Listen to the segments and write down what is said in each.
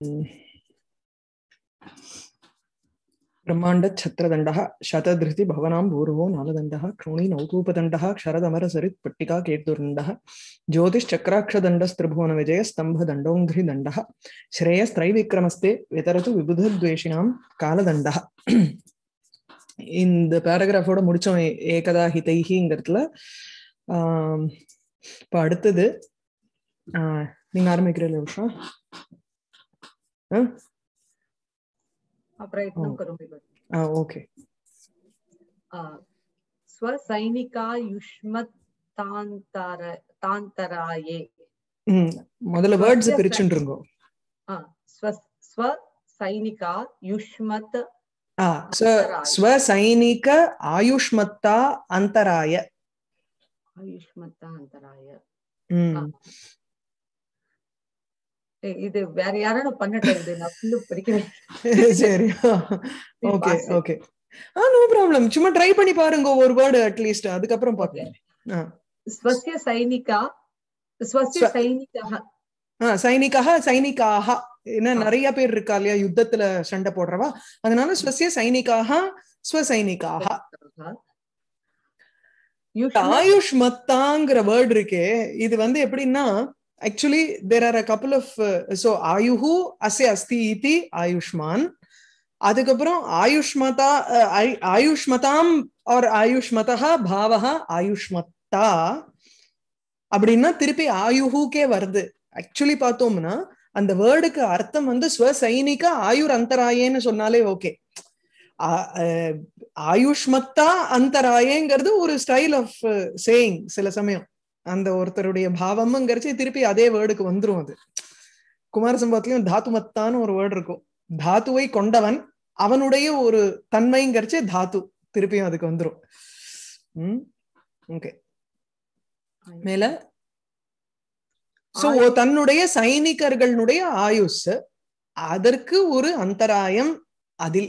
ब्रह्माण्डच्छत्रदण्डः शतधृति भवनां भूर्वो नालदण्डः क्रोणी नौकूपदण्डः क्षरदमरसरित् पट्टिका केतुर्दण्डः ज्योतिश्चक्राक्षदण्डस्त्रिभुवनविजयस्तम्भदण्डोङ्घ्रिदण्डः श्रेयस्त्रैविक्रमस्ते वितरतु विबुधद्वेषिणां कालदण्डः இந்த பேராகிராஃபோட முடிச்சோம் ஏ- ஏகதா ஹிதைஹிங்கிறதுல ஆம், இப்ப அடுத்தது ஆஹ், நீங்க ஆரம்பிக்கிறீங்களா உஷா ஆ प्रयत्नं ओ. करोमि भगिनि ஆ ஓகே आ, स्वसैनिका युष्मत्तान्तर तान्तराये ம் முதல்ல வேர்ட்ஸ் First பிரிச்சுருங்கோ आ, स्व स्वसैनिका युष्मत् ஆ ஸ்வ- ஸ்வசைனிக ஆயுஷ்மத்தா அந்தராய ஆயுஷ்மத்தாந்தராய ம் ஆ. ஏய், இது வேற யாரும் பண்ணட்டும் இது நான் ஃபுல்லு படிக்கிறேன் சரி ஓகே pass it. ஓகே ஆ நோ ப்ராப்ளம் சும்மா ட்ரை பண்ணி பாருங்க ஒரு வேர்டு அட்லீஸ்ட் அதுக்கப்புறம் பார்க்கலாம் ஆ स्वस्य सैनिका स्वस्य स्व- सैनिकः ஆ சைனிகா சைனிகாக என்ன ஆ. நிறைய பேர் இருக்கா இல்லையா யுத்தத்துல சண்டை போடுறவா அதனால ஸ்வசிய சைனிகாக ஸ்வசைனிகாக युष्मत् ஆயுஷ் மத்தாங்கிற வேர்ட் இருக்கே இது வந்து எப்படின்னா actually there are a couple of so ஆயுஹு அஸ்ய அஸ்தி இதி ஆயுஷ்மான் அதுக்கப்புறம் ஆயுஷ்மதா அஹ், ஆயு- ஆயுஷ்மதாம் ஆர் ஆயுஷ்மதா பாவஹா ஆயுஷ்மத்தா அப்படின்னா திருப்பி ஆயுஹுக்கே வருது ஆக்சுவலி பார்த்தோம்னா அந்த வேர்டுக்கு அர்த்தம் வந்து ஸ்வசைனிக ஆயுர் அந்தராயேன்னு சொன்னாலே ஓகே ஆயுஷ்மத்தா அந்தராயேங்கிறது ஒரு ஸ்டைல் ஆஃப் சேயிங் சில சமயம் அந்த ஒருத்தருடைய பாவம்ங்கிறச்சு திருப்பி அதே வேர்டுக்கு வந்துரும் அது குமார சம்பவத்திலையும் தாத்துமத்தான்னு ஒரு வேர்டு இருக்கும் தாத்துவை கொண்டவன் அவனுடைய ஒரு தன்மைங்கிறச்சு தாத்து திருப்பியும் அதுக்கு வந்துரும் ம் ஓகே மேல சோ தன்னுடைய சைனிகர்களுடைய ஆயுஸ் அதற்கு ஒரு அந்தராயம் அதில்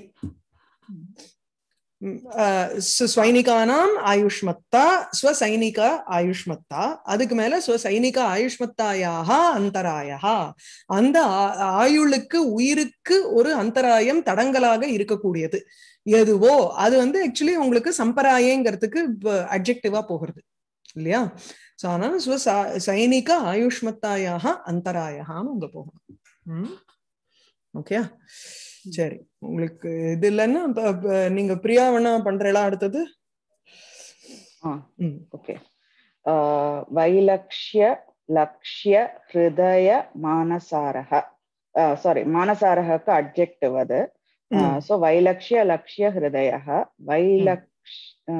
ம், அஹ், சு- ஸ்வைனிகானாம் ஆயுஷ்மத்தா ஸ்வசைனிக ஆயுஷ்மத்தா அதுக்கு மேல ஸ்வசைனிக ஆயுஷ்மத்தாயாக அந்தராயா அந்த ஆ- ஆயுளுக்கு உயிருக்கு ஒரு அந்தராயம் தடங்கலாக இருக்கக்கூடியது எதுவோ அது வந்து ஆக்சுவலி உங்களுக்கு சம்பராயங்கிறதுக்கு அப்ஜெக்டிவா போகிறது இல்லையா சோ அதனால ஸ்வ ச- சைனிக ஆயுஷ்மத்தாயாக அந்தராயான்னு உங்க போகணும் ஓகே சரி உங்களுக்கு இது இல்லைன்னா இப்ப- இப்ப நீங்க பிரியா வேணா பண்றீங்களா அடுத்தது ஆ ம் ओके वैलक्ष्य लक्ष्य हृदय मानसारः सारी मानसारः का अड्जेक्टिव् वद ம். सो वैलक्ष्य लक्ष्य हृदयः वैलक्ष्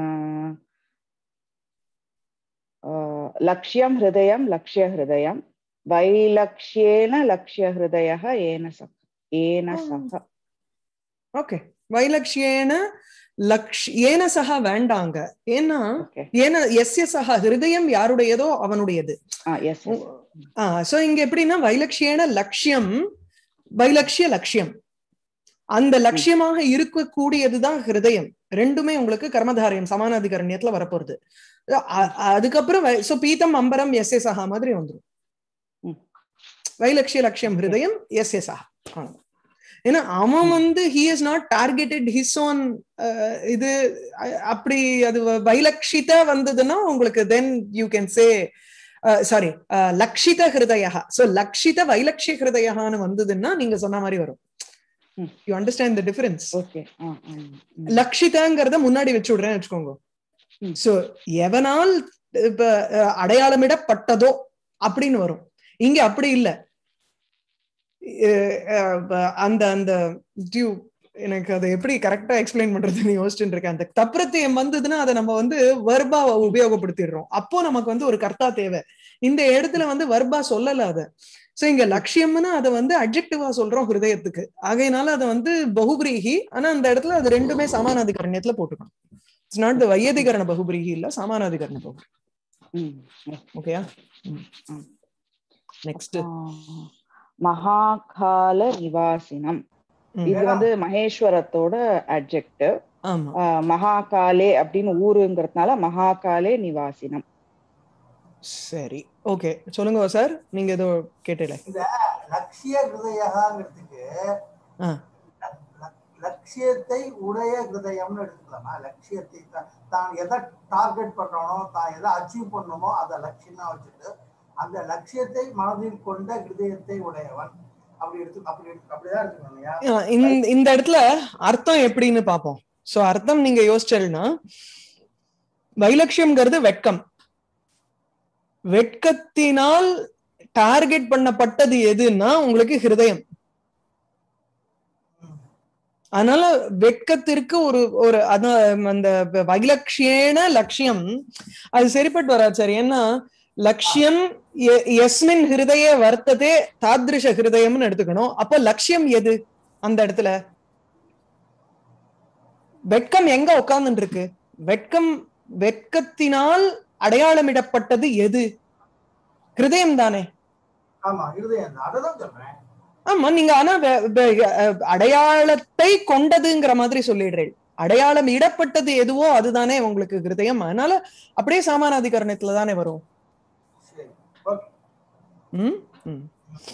लक्ष्यं हृदयं लक्ष्य हृदयं वैलक्ष्येन लक्ष्य हृदयः येन सह येन सह ஓகே வைலக்ஷ்யேன லக்ஷ் ஏன சக வேண்டாங்க ஏன்னா ओके ஏன எஸ்ய சக ஹிருதயம் யாருடையதோ அவனுடையது यस् यस् சோ இங்க எப்படின்னா வைலக்ஷ்யேன லட்சியம் வைலக்ஷ்ய லட்சியம் அந்த லட்சியமாக இருக்கக்கூடியதுதான் ஹிருதயம் ரெண்டுமே உங்களுக்கு கர்மதாரியம் சமானாதிகரண்யத்துல வரப்போறது அ- அதுக்கப்புறம் சோ பீத்தம் அம்பரம் எஸ் எஸ் சஹா மாதிரி வந்துரும் ம். வைலக்ஷ்ய லட்சியம் ஹிருதயம் எஸ் எஸ் சஹா அவ்வளவுதான். ஏன்னா அவன் வந்து he is not targeted his own இது அ- அப்படி அது வ- வைலக்ஷித வந்ததுன்னா உங்களுக்கு then you can say sorry லக்ஷித ஹிருதயா சோ லக்ஷித வைலக்ஷ்ய ஹிருதயான்னு வந்ததுன்னா நீங்க சொன்ன மாதிரி வரும் ம். You understand the difference okay லக்ஷிதங்கிறத முன்னாடி வச்சு விடுறேன்னு வச்சுக்கோங்க ம். சோ எவனால் இப்ப அஹ், அடையாளமிடப்பட்டதோ அப்படின்னு வரும் இங்க அப்படி இல்ல அஹ், அஹ், ப- அந்த அந்த டியூ எனக்கு அதை எப்படி கரெக்டா எக்ஸ்பிளைன் பண்றதுன்னு யோசிச்சுட்டு இருக்கேன் அந்த தப்ரத்தியம் வந்ததுன்னா அதை நம்ம வந்து வர்பா உபயோகப்படுத்திடுறோம் அப்போ நமக்கு வந்து ஒரு கர்த்தா தேவை இந்த இடத்துல வந்து வர்பா சொல்லல அத சோ இங்க லட்சியம்னு அதை வந்து அட்ஜெக்டிவா சொல்றோம் ஹிருதயத்துக்கு ஆகையினால அதை வந்து பகுபிரீகி ஆனா அந்த இடத்துல அது ரெண்டுமே சமானாதிகரண்யத்துல போட்டுக்கணும் இட்ஸ் நாட் த வையதிகரண பகுபிரீகி இல்ல சமானாதிகரண பகுபிரி ஓகேயா ம். நெக்ஸ்ட் மகாகால நிவாசினம் இது வந்து மகேஸ்வரத்தோட அட்ஜெக்டிவ் ஆமா மகாகாலே அப்படின்னு ஊருங்கிறதுனால மகாகாலே நிவாசினம் சரி ஓகே சொல்லுங்க சார் நீங்க ஏதோ கேட்டல இந்த லட்சிய ஹிருதயங்கிறதுக்கு ஆ. லக்- லட்சியத்தை உடைய ஹிருதயம்னு எடுத்துக்கலாமா லட்சியத்தை தா- தான் எதை டார்கெட் பண்றானோ தான் எதை அச்சீவ் பண்ணணுமோ அதை லட்சியமா வச்சுட்டு அந்த லட்சியத்தை மனதில் கொண்ட ஹிருதயத்தை உடையவன் அப்படி எடுத்து அப்படி எடுத்து- அப்படிதான் எடுத்துக்கணும் இல்லையா ஆ, இந்த- இந்த இடத்துல அர்த்தம் எப்படின்னு பாப்போம் சோ அர்த்தம் நீங்க யோசிச்சல்னா வைலட்சியம்ங்கிறது வெட்கம் வெட்கத்தினால் டார்கெட் பண்ணப்பட்டது எதுன்னா உங்களுக்கு ஹிருதயம் அதனால வெட்கத்திற்கு ஒரு ஒரு அதான் அந்த வைலட்சியேன லட்சியம் அது சரிப்பட்டு வராது சார் ஏன்னா லட்சியம் எ- எஸ்மின் ஹிருதய வர்த்ததே தாத்ருஷ ஹிருதயம்னு எடுத்துக்கணும் அப்ப லட்சியம் எது அந்த இடத்துல வெட்கம் எங்க உட்கார்ந்துட்டு இருக்கு வெட்கம் வெட்கத்தினால் அடையாளமிடப்பட்டது எது ஹிருதயம் தானே ஆமா ஹிருதயம் தான் அதை தான் சொல்றேன் ஆமா நீங்க ஆனா வெ- வெ- அஹ் அடையாளத்தை கொண்டதுங்கிற மாதிரி சொல்லிடுறேன் அடையாளம் இடப்பட்டது எதுவோ அதுதானே உங்களுக்கு ஹிருதயம் அதனால அப்படியே சாமானாதிகரணத்துல தானே வரும் சரி ஓகே ம்? ம்.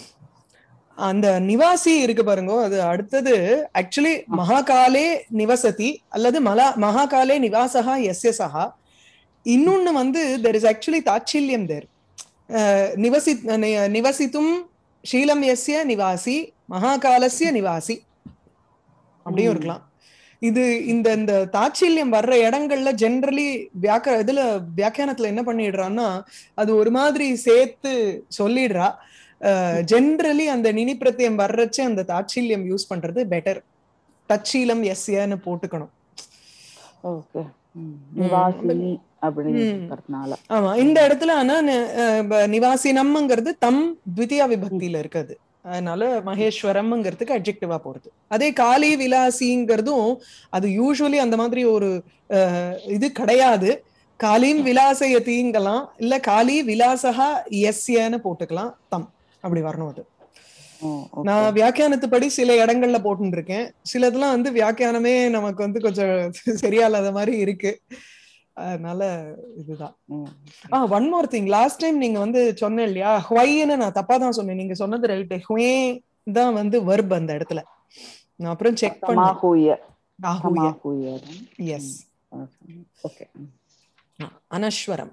அந்த நிவாசி இருக்கு பாருங்க அது அடுத்தது ஆக்சுவலி மகாகாலே நிவசதி அல்லது மலா மகாகாலே நிவாசகா எஸ்ய சஹா இன்னொன்னு வந்து தெர் இஸ் ஆக்சுவலி தாட்சில்யம் தேர் நிவசி நி- நிவசித்தும் ஷீலம் எஸ்ய நிவாசி மகாகாலஸ்ய நிவாசி அப்படியும் ம். இருக்கலாம் இது இந்த இந்த தாட்சில்யம் வர்ற இடங்கள்ல ஜென்ரலி வியாக்க இதுல வியாக்கியானத்துல என்ன பண்ணிடுறான்னா அது ஒரு மாதிரி சேர்த்து சொல்லிடுறா ஜென்ரலி அந்த நினி பிரத்தியம் வர்றச்சே அந்த தாட்சில்யம் யூஸ் பண்றது பெட்டர் தச்சீலம் எஸ்யன்னு போட்டுக்கணும் ஓகே நிவாசி அப்படின்னு ம். இருக்கிறதுனால ஆமா இந்த இடத்துல ஆனா ந- அஹ் ப- நிவாசினம்ங்கிறது தம் த்விதியா விபக்தியில இருக்காது அதனால மகேஸ்வரம்ங்கிறதுக்கு அட்ஜெக்டிவா போறது அதே காளி விலாசிங்கிறதும் அது யூஸ்வலி அந்த மாதிரி ஒரு அஹ், இது கிடையாது காலிம் விலாசயதிங்கலாம் இல்ல காளி விலாசகா எஸ்யன்னு போட்டுக்கலாம் தம் அப்படி வரணும் அது ஓ, okay. நான் வியாக்கியானத்துப்படி சில இடங்கள்ல போட்டுட்டு இருக்கேன் சிலதெல்லாம் வந்து வியாக்கியானமே நமக்கு வந்து கொஞ்சம் சரியா இல்லாத மாதிரி இருக்கு அதனால இதுதான் ம். ஆ one more thing last time நீங்க வந்து சொன்னேன் இல்லையா ஹுவைன்னு நான் தப்பா தான் சொன்னேன் நீங்க சொன்னது ரைட் ஹுவே தான் வந்து வர்ப் அந்த இடத்துல நான் அப்புறம் செக் பண்ணேன் சமாஹூய ஆஹூய சமாஹூய எஸ் ஓகே அனஸ்வரம்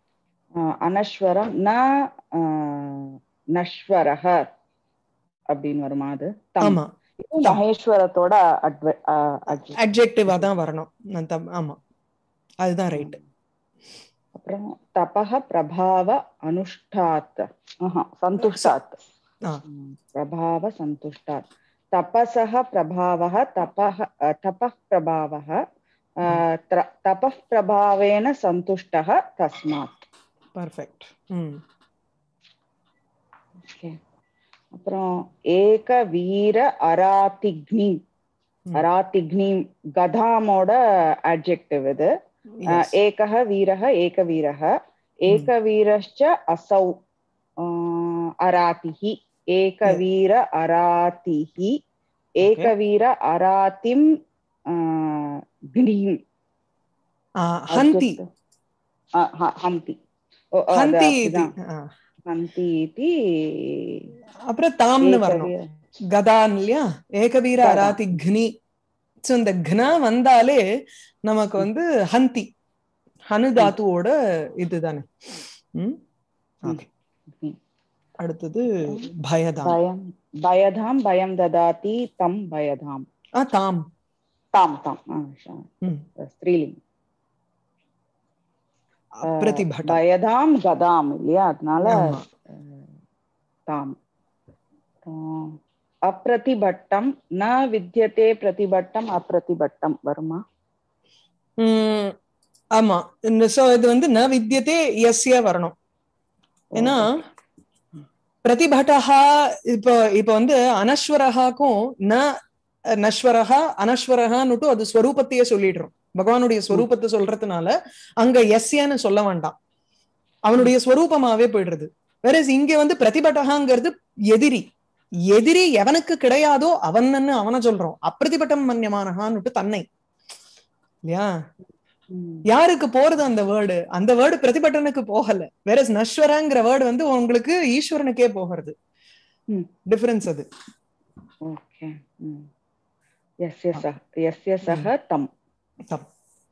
அனஸ்வரம் ந ஆ, நஸ்வரஹ அப்படின்னு வருமா அது தம். ஆமா இதுவும் மகேஸ்வரத்தோட adve- ஆ, adjective. அட்ஜெக்டிவா தான் வரணும் நான் தப் ஆமா அதுதான் ரைட் அப்புறம் தபஹ பிரபாவ அனுஷ்டாத் ஆஹா, சந்துஷ்டாத் ஆ. ம், பிரபாவ சந்துஷ்டாத் தபசः பிரபாவः தபः அ, தபः பிரபாவः அ, த்ர- தபः பிரபாவேன சந்துஷ்டः தஸ்மாத் பர்ஃபெக்ட் ம் Okay. அப்புறம் ஏக வீர அராதிக்னி ம். அராதிக்னி கதாமோட அட்ஜெக்டிவ் இது Yes. एकः वीरः एकवीरः एकवीरश्च असौ अ, अरातिः एकवीर अरातिः एकवीर अरातिं अ, ग्नीम् ஆ, ஹந்தி अ, ह- हन्ति ओ, अ, ஹந்தி द- இது इदा- ஆ. हन्ति इति அப்புறம் தாம்னு வரணும் एकवीर- கதான் இல்லையா ஏகவீர கதா. அராதி க்னி சோ இந்த க்னா வந்தாலே நமக்கு வந்து ஹந்தி ஹனு தாத்துவோட இதுதானே ம் Okay. ம். அடுத்தது பயதாம் भयं भयधां भयं ददाति तं भयधां ஆ தாம் तां तां आ, श- ம் स्त्रीलिङ्ग பிரதிபடம் பயதாம் கதாம் இல்லையா அதனால ஆமா. அஹ், தாம் அப்புறம் அப்பிரதிபட்டம் ந வித்யதே பிரதிபட்டம் அப்பிரதிபட்டம் வருமா ம், ஆமா சோ இது வந்து ந வித்யதே எஸ்ய வரணும் ஏன்னா பிரதிபட்டஹா இப்போ இப்போ வந்து அனஸ்வரஹாக்கும் ந நஸ்வரஹா அனஸ்வரஹான்னுட்டு அது ஸ்வரூபத்தையே சொல்லிடுறோம் பகவானுடைய ஸ்வரூபத்தை சொல்றதுனால அங்க எஸ்யன்னு சொல்ல வேண்டாம் அவனுடைய ஸ்வரூபமாவே போயிடுறது வேற இங்க வந்து பிரதிபட்டகாங்கிறது எதிரி எதிரி எவனுக்கு கிடையாதோ அவன்னு அவனை சொல்றோம் அப்பிரதிபட்டம் மன்யமானஹான்னுட்டு தன்னை இல்லையா ம். யாருக்கு போறது அந்த வேர்டு அந்த வேர்டு பிரதிபட்டனுக்கு போகல வேற நஸ்வரங்கிற வேர்டு வந்து உங்களுக்கு ஈஸ்வரனுக்கே போகிறது ம். டிஃபரன்ஸ் அது ஓகே ம். எஸ்ய சக எஸ்ய சக தம் தம்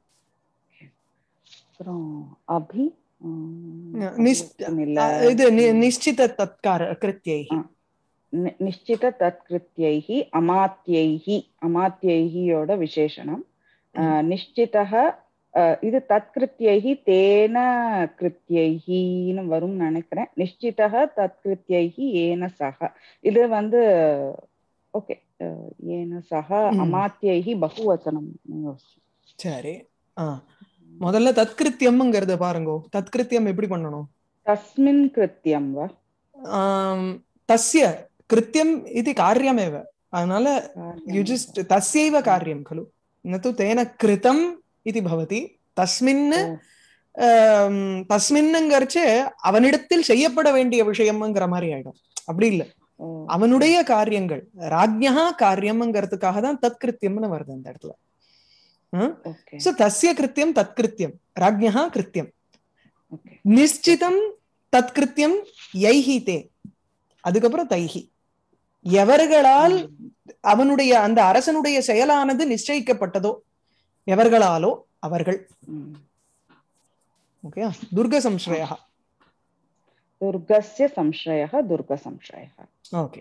அப்புறம் அபி ம், நிஷ்- அபியுக்தம் இல்ல அ, இது நி- நிश्चित तत्कार कृत्यै ஆ. நி- நிश्चित तत्कृत्यैः अमात्यैः अमात्यैः விசேஷணம் அஹ், நிश्चितः அஹ், இது தத்கிருத்தியைः தேன கிருத்தியைன்னு வரும்னு நினைக்கிறேன் நிश्चितः தத்கிருத்தியைः ஏன சக இது வந்து ஓகே ஏன சக ம். அமாத்தியைः பகுவச்சனம் யோசிச்சேன். சரி ஆ முதல்ல தத்கிருத்தியம்ங்கிறத பாருங்க தத்கிருத்தியம் எப்படி பண்ணணும் தஸ்மின் கிருத்தியம் வா ஆம், தஸ்ய கிருத்தியம் இது காரியமேவ அதனால यु जस्ट् तस्यैव कार्यं खलु न तु तेन कृतम् इति भवति तस्मिन् ஆம், தஸ்மின்னுங்கிறச்சு அவனிடத்தில் செய்யப்பட வேண்டிய விஷயம்ங்கிற மாதிரி ஆயிடும் அப்படி இல்ல ஓ, அவனுடைய காரியங்கள் ராஜ்யா காரியம்ங்கிறதுக்காக தான் தத்கிருத்தியம்னு வருது அந்த இடத்துல ஓகே சோ தஸ்ய கிருத்தியம் தத்கிருத்தியம் ராஜ்யா கிருத்தியம் ஓகே நிச்சிதம் தத்கிருத்தியம் யைஹி தே அதுக்கப்புறம் தைஹி எவர்களால் அவனுடைய அந்த அரசனுடைய செயலானது நிச்சயிக்கப்பட்டதோ எவர்களாலோ அவர்கள் ம். ஓகே துர்க சம்ஸ்ரயா दुर्गस्य संशयः दुर्गसंशयः ஓகே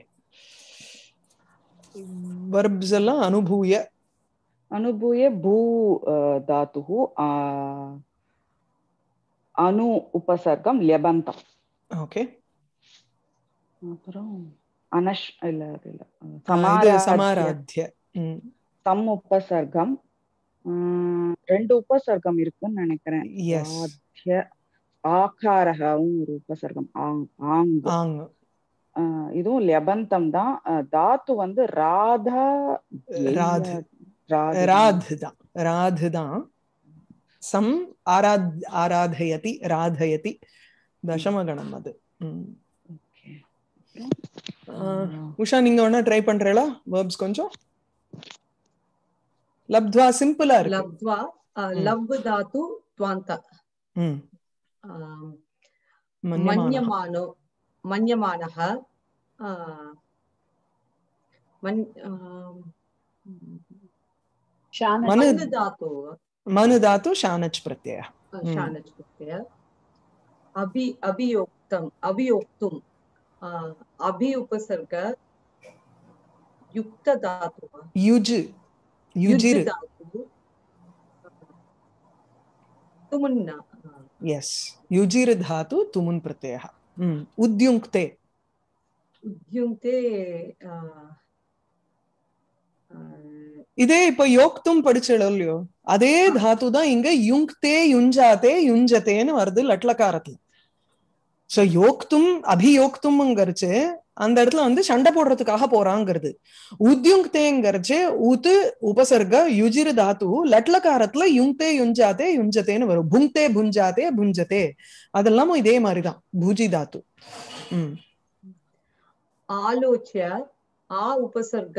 வர்ப்ஸ் எல்லாம் அனுபூய अनुभूय भू अ, धातुः अ, अनु उपसर्गं ल्यबन्तम् ஓகே அப்புறம் அனஷ் இல்ல அது இல்ல இது சமாராத்ய சமாராத்திய ம், சம் உபசர்க்கம் உம், ரெண்டு உபசர்க்கம் இருக்குன்னு நினைக்கிறேன் Yes. ஆத்ய ஆகாரகவும் ஒரு உபசர்க்கம் ஆங் ஆங் ஆங் அஹ் இதுவும் லெபந்தம் தான் அஹ் தாத்து வந்து ராதா ராத். ராத் ராத் தான் ராத் தான் சம் ஆராத் ஆராதயதி ராதயதி தசமகணம் அது ம். ஓகே ஆஹ், உஷா நீங்க வேணா ட்ரை பண்றீங்களா வேர்ப்ஸ் கொஞ்சம் லப்த்வா சிம்பிளா இருக்கு लब्ध्वा अ, हम्म। लब् धातु त्वान्त ம் आम्, மன்யமானः. मन्यमानो मन्यमानः अ, मन् आम्, शान मनु मन् धातु मनु धातु शानच् प्रत्यय अ, शानच् प्रत्यय अभि अभियोक्तम् अभियोक्तुम् अ, अभि उपसर्ग युक्त धातु युज् युजिर् धातु तुमुन्न यस् युजिर् धातु तुमुन् प्रत्ययः ம். उद्युङ्क्ते उद्युङ्क्ते अ, अ, இதே இப்ப யோக்தும் படிச்சோம் இல்லையோ அதே தாத்து தான் இங்க யுங்க்தே யுஞ்சாதே யுஞ்சதேன்னு வருது லட்லக்காரத்துல சோ யோக்தும் அபியோக்தும்ங்கிறச்சு அந்த இடத்துல வந்து சண்டை போடுறதுக்காக போறாங்கிறது உத்யுங்க்தேங்கிறச்சு உது உபசர்க யுஜிர் தாத்து லட்லக்காரத்துல யுங்க்தே யுஞ்சாதே யுஞ்சதேன்னு வரும் புங்க்தே புஞ்சாதே புஞ்சதே அதெல்லாமும் இதே மாதிரிதான் பூஜி தாத்து ம் आलोच्य आ उपसर्ग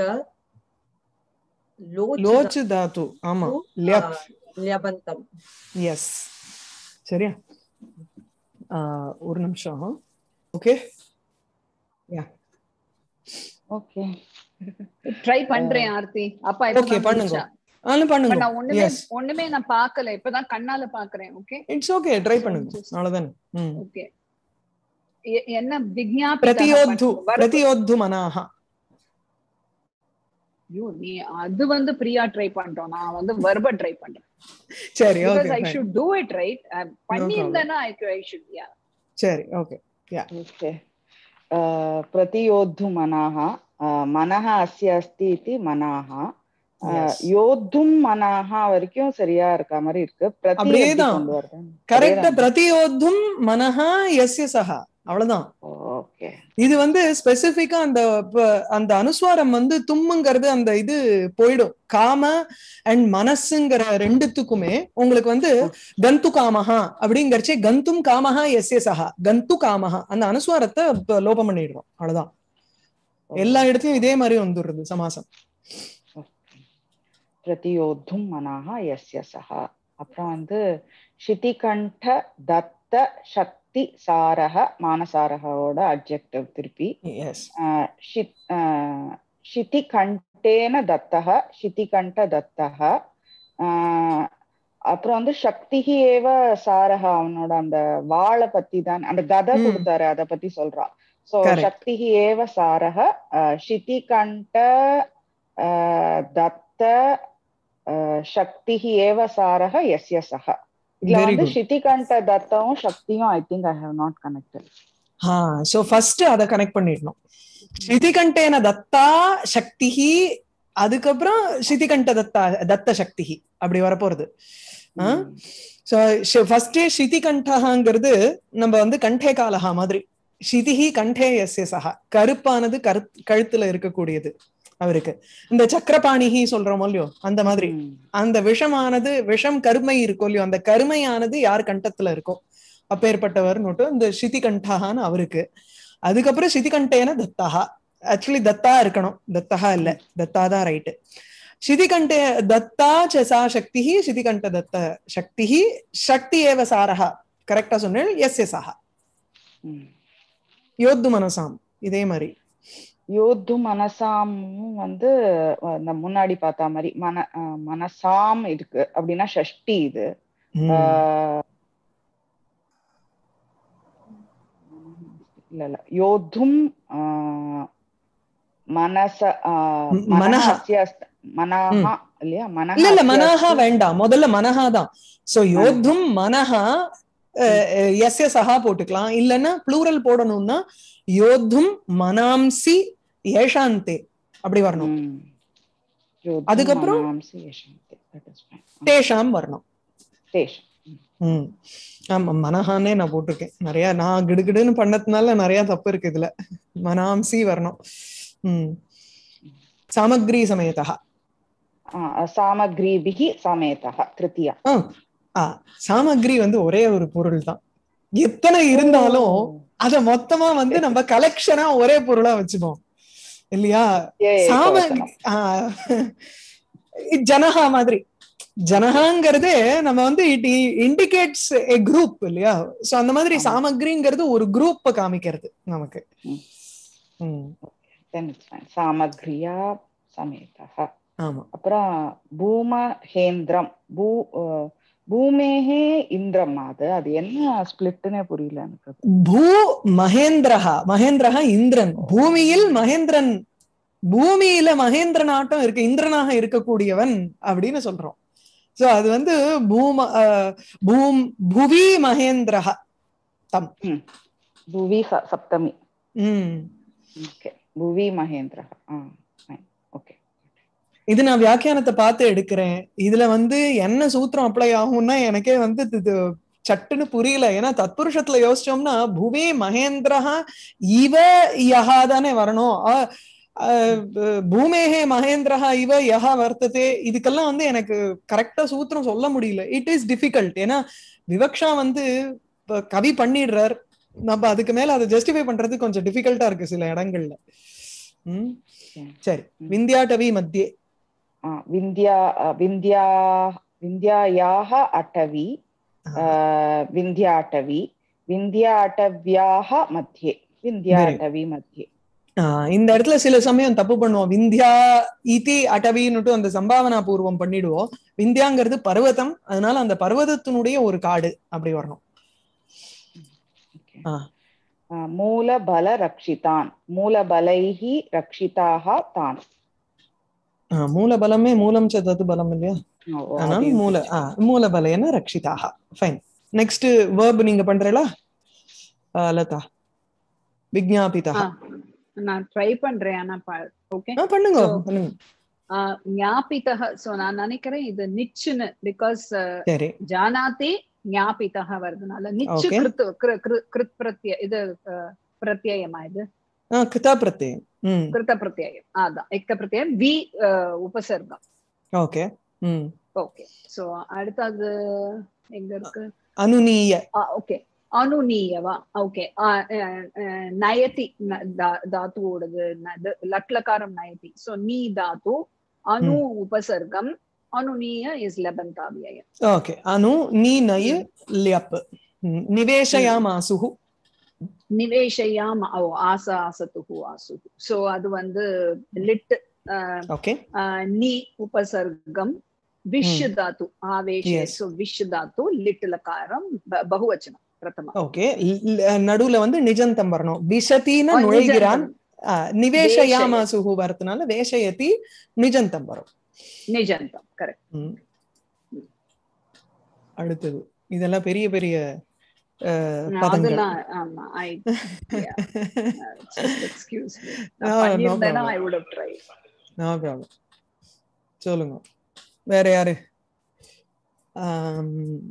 लोच லோச்சு தாத்து ஆமா ல்யப் ल्यबन्तम् எஸ் சரியா ஆஹ் ஒரு நிமிஷம் ஓகே ஓகே ட்ரை பண்றேன் ஆர்த்தி அப்பா ஓகே இப்பதான் பண்ணுங்க முடிச்சா. ஆனா But பண்ணுங்க நான் ஒண்ணுமே எஸ் ஒண்ணுமே நான் பார்க்கல இப்பதான் கண்ணால பாக்குறேன் ஓகே இட்ஸ் ஓகே ட்ரை பண்ணுங்க அவ்வளவுதானே ம் ஓகே என்ன விஜ்ஞாபி பிரதியோத்து பிரதியோத்து மனாக ஐயோ நீ அது வந்து பிரியா ட்ரை பண்றோம் நான் வந்து வர்ப ட்ரை பண்றேன் சரி because okay I should do it right பண்ணியிருந்தேன்னா ஐ ஐ ஷுட் யா சரி ஓகே ओके प्रतियोद्धु मनाः अ, मनः अस्य अस्ति इति मनाः अ, Yes. யோத்தும் மனாக வரைக்கும் சரியா இருக்க மாதிரி இருக்கு பிரதி எப்படி அப்படியேதான். கொண்டு வருது கரெக்டா பிரதியோத்தும் மனஹா எஸ்ய சஹா அவ்வளவுதான் ஓகே இது வந்து ஸ்பெசிபிக்கா அந்த ப- அந்த அனுஸ்வாரம் வந்து தும்முங்கிறது அந்த இது போயிடும் காம அண்ட் மனசுங்கிற ரெண்டுத்துக்குமே உங்களுக்கு வந்து கந்து காமஹா அப்படிங்கறச்சே கந்தும் காமஹா எஸ்ய சஹா கந்து காமஹா அந்த அனுஸ்வாரத்தை ப- லோபம் பண்ணிடுறோம் அவ்வளவுதான் எல்லா இடத்துலயும் இதே மாதிரி வந்துடுறது சமாசம் பிரதியோத்தும் மனாக எஸ்ய சஹ அப்புறம் வந்து சிதிகண்ட தத்த சக்தி சாரக மானசாரகோட அப்ஜெக்டிவ் திருப்பி எஸ் அஹ், ஷித்- அஹ், ஷிதிகண்டேன தத்தः ஷிதிகண்ட தத்தः ஆஹ் அப்புறம் வந்து சக்திஹி ஏவ சாரக அவனோட அந்த வாளை பத்தி தான் அந்த கதை ம். கொடுத்தாரு அத பத்தி சொல்றான் சோ Correct. சக்திஹி ஏவ சாரக ஷிதிகண்ட ஆஹ் தத்த ஆஹ் சக்திஹி ஏவ சாரக எஸ்ய சக இதுல வெரி வந்து குட் ஷிதிகண்ட தத்தவும் சக்தியும் I think I have not connected ஆ சோ ஃபர்ஸ்ட் அத கனெக்ட் பண்ணிடணும் ஸ்ருதிகண்டேன தத்தா சக்திஹி அதுக்கப்புறம் ஸ்ருதிகண்ட தத்தா தத்த சக்திஹி அப்படி வரப்போறது ஆ? சோ ஃபர்ஸ்டே ஸ்ருதிகண்டகாங்கிறது நம்ம வந்து கண்டே காலஹா மாதிரி ஸ்ருதிஹி கண்டே எஸ்ய சஹா கருப்பானது கரு கழுத்துல இருக்கக்கூடியது அவருக்கு இந்த சக்கரபாணிஹி சொல்றோமோ இல்லையோ அந்த மாதிரி அந்த விஷமானது விஷம் கருமை இருக்கும் இல்லையோ அந்த கருமையானது யார் கண்டத்துல இருக்கோ அப்பேற்பட்டவர்னுட்டு இந்த ஸ்ருதிகண்டகான்னு அவருக்கு அதுக்கப்புறம் ஸ்ருதிகண்டேன தத்தஹா ஆக்சுவலி தத்தா இருக்கணும் தத்தஹா இல்ல தத்தா தான் ரைட்டு ஸ்ருதிகண்டே தத்தா ச சா சக்தி ஸ்ருதிகண்ட தத்த சக்தி சக்தி ஏவ சாரஹா கரெக்டா சொன்னேன் எஸ் எஸ் ஆஹா யோத்து மனசாம் இதே மாதிரி யோத்து மனசாமும் வந்து அந்த முன்னாடி பார்த்த மாதிரி மன அஹ் மனசாம் இருக்கு அப்படின்னா ஷஷ்டி இது ம். ஆஹ் இல்ல இல்ல யோத்தும் ஆஹ் மனச ஆஹ் ம், மனஹ. மனஹஸ்ய அஸ்த- மனஹ இல்லையா மனஹ இல்ல இல்ல அஸ்ய மனஹா அஸ்தி- வேண்டாம் முதல்ல மனஹா தான் சோ யோத்தும் மனஹா எஸ் எஸ் சஹா போட்டுக்கலாம் இல்லைன்னா ப்ளூரல் போடணும்னா யோத்தும் மனாம்சி ஏஷாந்தே அப்படி வரணும் ம். யோத்தும் அதுக்கப்புறம்? மனாம்சி யசந்தி. That is fine. ஆ, தேஷாம் வரணும் தேஷம். ம் ஆமா மனஹானே நான் போட்டிருக்கேன் நிறைய நான் கிடுகிடுன்னு பண்ணதுனால நிறைய தப்பு இருக்கு இதுல மனாம்சி வரணும் ம் சாமக்ரி சமேதா ஆ, சாமக்ரீபிகி சமேதः திருத்தியா ஆ ஆ சாமக்ரி வந்து ஒரே ஒரு பொருள் தான் எத்தனை இருந்தாலும் அத மொத்தமா வந்து நம்ம கலெக்ஷனா ஒரே பொருளா வச்சுப்போம் இல்லையா ஏ, சாம ஏகவசனம். ஆ, ஜனஹா மாதிரி ஜனஹாங்கிறது நம்ம வந்து இட் இண்டிகேட்ஸ் எ குரூப் இல்லையா சோ அந்த மாதிரி ஆமா. சாமக்ரிங்கிறது ஒரு குரூப்ப காமிக்கிறது நமக்கு ம். ம், Then it's fine. சாமக்ரியா சமேதः ஆமா அப்புறம் பூமஹேந்திரம் பூ அஹ், பூமேஹே இந்திரம் அது அது என்ன ஸ்பிளிட்னே புரியல எனக்கு அது. பூ மகேந்திரஹா மகேந்திரஹா இந்திரன் பூமியில் மகேந்திரன் பூமியில மகேந்திரன் ஆட்டம் இருக்கு இந்திரனாக இருக்கக்கூடியவன் அப்படின்னு சொல்றோம் சோ அது வந்து பூம அஹ், பூம் புவி மகேந்திரஹா புவி ச- சப்தமி ம் ஓகே புவி மகேந்திரः ஆ fine. ஓகே இது நான் வியாக்கியானத்தை பார்த்து எடுக்கிறேன் இதுல வந்து என்ன சூத்திரம் அப்ளை ஆகும்னா எனக்கே வந்து இது- இது சட்டுன்னு புரியல ஏன்னா தத்புருஷத்துல யோசிச்சோம்னா புவி மகேந்திரஹா இவ யஹா தானே வரணும் அ- அஹ் ப- பூமேஹே மகேந்திரஹா இவ யஹா வர்த்ததே இதுக்கெல்லாம் வந்து எனக்கு கரெக்டா சூத்திரம் சொல்ல முடியல இட் இஸ் டிஃபிகல்ட் ஏன்னா விவக்ஷா வந்து இப்ப கவி பண்ணிடுறார் நம்ம அதுக்கு மேல அதை ஜஸ்டிஃபை பண்றது கொஞ்சம் டிஃபிகல்ட்டா இருக்கு சில இடங்கள்ல ம் Yeah. சரி ம். விந்தியாட்டவி மத்தியே ஆ, விந்தியா அ, விந்தியா விந்தியாயாः अटवी ஆ. अ, विन्ध्याटवी विन्ध्याटव्याः मध्ये विन्ध्याटवी मध्ये ஆஹ் இந்த இடத்துல சில சமயம் தப்பு பண்ணுவோம் விந்தியா இதி அடவின்னுட்டு அந்த சம்பாவனா பூர்வம் பண்ணிடுவோம் விந்தியாங்கிறது பர்வதம் அதனால அந்த பர்வதத்தினுடைய ஒரு காடு அப்படி வரணும் Okay. ஆ. अ, मूलबलरक्षितान् मूलबलैः रक्षिताः तान् ஆஹ் மூல பலமே மூலம் சதது பலம் இல்லையா ஓ, ஓ, அதனால அதையும் மூல ஆஹ் மூல பலையன ரக்ஷிதாக ஃபைன் நெக்ஸ்ட் வேர்ப் நீங்க பண்றீங்களா ஆஹ் லதா விஜ்ஞாபிதா ஆ, நான் ட்ரை பண்றேன் ஆனா ஓகே ஆ, பண்ணுங்க So- பண்ணுங்க ஞாபிதः சோ நான் நினைக்கிறேன் இது நிச்சுன்னு பிகாஸ் சரி ஜானாதி ஞாபிதः வருதுனால நிச்சு Okay. கிருத் கிரு- கிரு- கிருத் பிரத்ய இது அஹ், பிரத்யயமா இது ஆஹ் கிருதா பிரத்யம் ம் கிருத்த பிரத்யயம் அதான் எக்த பிரத்யயம் வி அஹ், உபசர்க்கம் ஓகே ம் ஓகே சோ அடுத்தது எங்க இருக்கு அனுநீய ஓகே அனுநீயவா ஓகே நயதி ந- தா- தாத்துவோடது ந- இது லட்லகாரம் நயதி சோ நீ தாத்து அனு உபசர்க்கம் அனுநீய இஸ் லெபந்தாவியம் ஓகே அனு நீ நய லியப் ம், நிவேஷயாமாசுஹு நிவேஷயாம் ஓ ஆசா ஆசத்துகு ஆசுகு சோ அது வந்து லிட் ஓகே நீ உபசர்க்கம் விஷ் தாத்து ஆவேஷே Yes. சோ விஷ் தாத்து லிட் லகாரம் ப- பகுவச்சனம் பிரதம ஓகே நடுவுல வந்து நிஜந்தம் வரணும் விஷத்தின்னு ஓ, நுழைகிறான் நிஜந்தம். ஆ, நிவேஷயாமாசுகு வரதுனால வேஷயதி நிஜந்தம் வரும் நிஜந்தம் கரெக்ட் ம். அடுத்தது இதெல்லாம் பெரிய பெரிய அஹ், பதங்கள் அதெல்லாம் ஆமா I excuse me No, no பண்ணிருந்தேனா problem. I would have try no problem சொல்லுங்க வேற யாரு ஆம்,